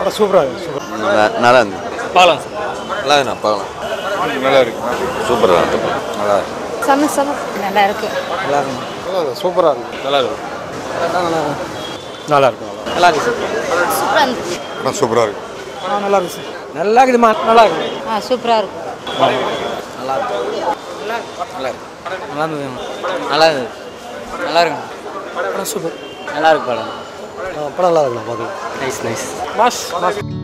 படம் சூப்பராக இருக்கு சூப்பர் நல்லா இருந்தது பார்க்கலாம் சார் நல்லா இருக்குண்ணா பார்க்கலாம் நல்லா இருக்கு சூப்பராக இருக்கு நல்லா இருக்கு செம செம நல்லா இருக்கு நல்லா இருக்கு சூப்பராக இருக்கு நல்லா இருக்கு நல்லா இருக்கு சூப்பராக இருந்துச்சு படம் சூப்பராக இருக்கு ஆ நல்லா இருக்கு சார் நல்லா இருக்குதுமா நல்லா இருக்கு ஆ சூப்பராக இருக்கும் நல்லா இருந்தது நல்லா இருந்தது நல்லா இருக்கு படம் சூப்பர் நல்லா இருக்கு படம் படம் நல்லா இருக்குண்ணா பார்த்து நைஸ் நைஸ் மாஸ் மாஸ்